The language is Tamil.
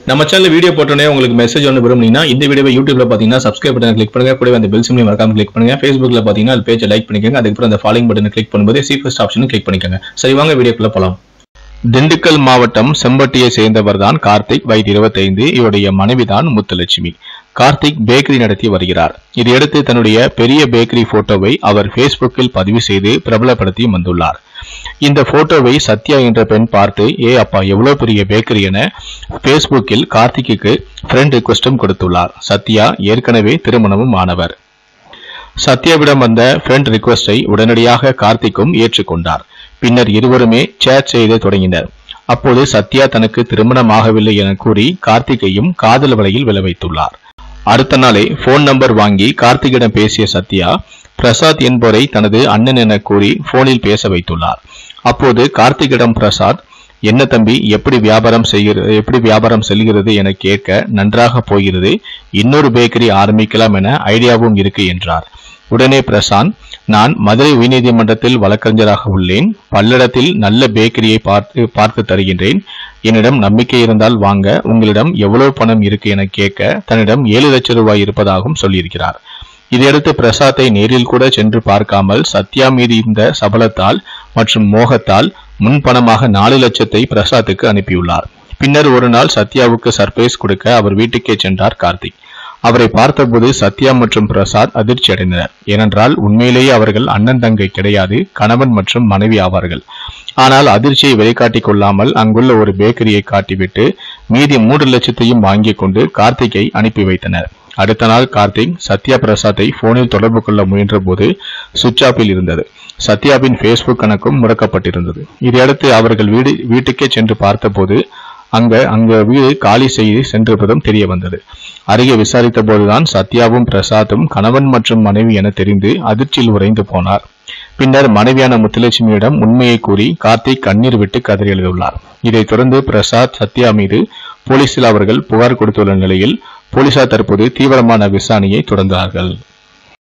நம்ம சேனல் வீடியோ போட்டோன்னே உங்களுக்கு மெசேஜ் ஒன்று விரும்புனீங்கன்னா இந்த வீடியோவை யூடியூப்ல பார்த்தீங்கன்னா சப்ஸ்கிரைப் பட்டன் கிளிக் பண்ணுங்க கூடவே அந்த பெல் சிம்லையும் மறக்காம கிளிக் பண்ணுங்க ஃபேஸ்புக்ல பார்த்தீங்கன்னா அது பேஜை லைக் பண்ணிக்கோங்க அதுக்கப்புறம் அந்த ஃபாலோயிங் பட்டனை கிளிக் பண்ணும்போது சி ஃபர்ஸ்ட் ஆப்ஷனும் கிளிக் பண்ணிக்கோங்க சரி வாங்க வீடியோக்குள்ள போலாம் திண்டுக்கல் மாவட்டம் செம்பட்டியை சேர்ந்தவர் தான் கார்த்திக் வயது 25 இவருடைய மனைவிதான் முத்துலட்சுமி கார்த்திக் பேக்கரி நடத்தி வருகிறார் இதையடுத்து தன்னுடைய பெரிய பேக்கரி போட்டோவை அவர் ஃபேஸ்புக்கில் பதிவு செய்து பிரபலப்படுத்தி வந்துள்ளார் இந்த போட்டோவை சத்யா என்ற பெண் பார்த்து ஏ அப்பா எவ்வளவு பெரிய பேக்கரி என ஃபேஸ்புக்கில் கார்த்திக்கு ஃப்ரெண்ட் ரிக்வெஸ்டும் கொடுத்துள்ளார் சத்யா ஏற்கனவே திருமணமும் ஆனவர் சத்யாவிடம் வந்த ஃப்ரெண்ட் ரிக்வெஸ்டை உடனடியாக கார்த்திக்கும் ஏற்றுக்கொண்டார் பின்னர் இருவருமே சேட் செய்து தொடங்கினர் அப்போது சத்யா தனக்கு திருமணமாகவில்லை என கூறி கார்த்திகையும் காதல் வலையில் விழ வைத்துள்ளார் அடுத்த நாளே போன் நம்பர் வாங்கி கார்த்திகிடம் பேசிய சத்யா பிரசாத் என்பவரை தனது அண்ணன் என கூறி போனில் பேச வைத்துள்ளார் அப்போது கார்த்திகிடம் பிரசாத் என்ன தம்பி எப்படி வியாபாரம் செய்கிறது எப்படி வியாபாரம் செல்கிறது என கேட்க நன்றாக போகிறது இன்னொரு பேக்கரி ஆரம்பிக்கலாம் என ஐடியாவும் இருக்கு என்றார் உடனே பிரசாந்த் நான் மதுரை உயர்நீதிமன்றத்தில் வழக்கறிஞராக உள்ளேன் பல்லடத்தில் நல்ல பேக்கரியை பார்த்து பார்த்து தருகின்றேன் என்னிடம் நம்பிக்கை இருந்தால் வாங்க உங்களிடம் எவ்வளவு பணம் இருக்கு என கேட்க தன்னிடம் ஏழு லட்சம் ரூபாய் இருப்பதாகவும் சொல்லியிருக்கிறார் இதையடுத்து பிரசாத்தை நேரில் கூட சென்று பார்க்காமல் சத்யா மீது இந்த சபலத்தால் மற்றும் மோகத்தால் முன்பணமாக நாலு லட்சத்தை பிரசாத்துக்கு அனுப்பியுள்ளார் பின்னர் ஒரு நாள் சத்யாவுக்கு சர்ப்ரைஸ் கொடுக்க அவர் வீட்டுக்கே சென்றார் கார்த்திக் அவரை பார்த்தபோது சத்யா மற்றும் பிரசாத் அதிர்ச்சி அடைந்தனர் ஏனென்றால் உண்மையிலேயே அவர்கள் அண்ணன் தங்கை கிடையாது கணவன் மற்றும் மனைவி ஆவார்கள் ஆனால் அதிர்ச்சியை வெளிக்காட்டிக் கொள்ளாமல் அங்குள்ள ஒரு பேக்கரியை காட்டிவிட்டு மீதி மூன்று லட்சத்தையும் வாங்கிக் கொண்டு கார்த்திகை அனுப்பி வைத்தனர் அடுத்த நாள் கார்த்திக் சத்யா பிரசாத்தை போனில் தொடர்பு கொள்ள முயன்ற போது சுவிட்ச் ஆஃபில் இருந்தது சத்யாவின் ஃபேஸ்புக் கணக்கும் முடக்கப்பட்டிருந்தது இதையடுத்து அவர்கள் வீடு வீட்டுக்கே சென்று பார்த்தபோது அங்க அங்க வீடு காலி செய்து சென்றிருப்பதும் தெரிய வந்தது அருகே விசாரித்த போதுதான் சத்யாவும் பிரசாத்தும் கணவன் மற்றும் மனைவி என தெரிந்து அதிர்ச்சியில் உறைந்து போனார் பின்னர் மனைவியான முத்துலட்சுமியிடம் உண்மையை கூறி கார்த்திக் கண்ணீர் விட்டு கதறி எழுதுள்ளார் இதைத் தொடர்ந்து பிரசாத் சத்யா மீது போலீசில் அவர்கள் புகார் கொடுத்துள்ள நிலையில் போலீசார் தற்போது தீவிரமான விசாரணையை தொடர்ந்தார்கள்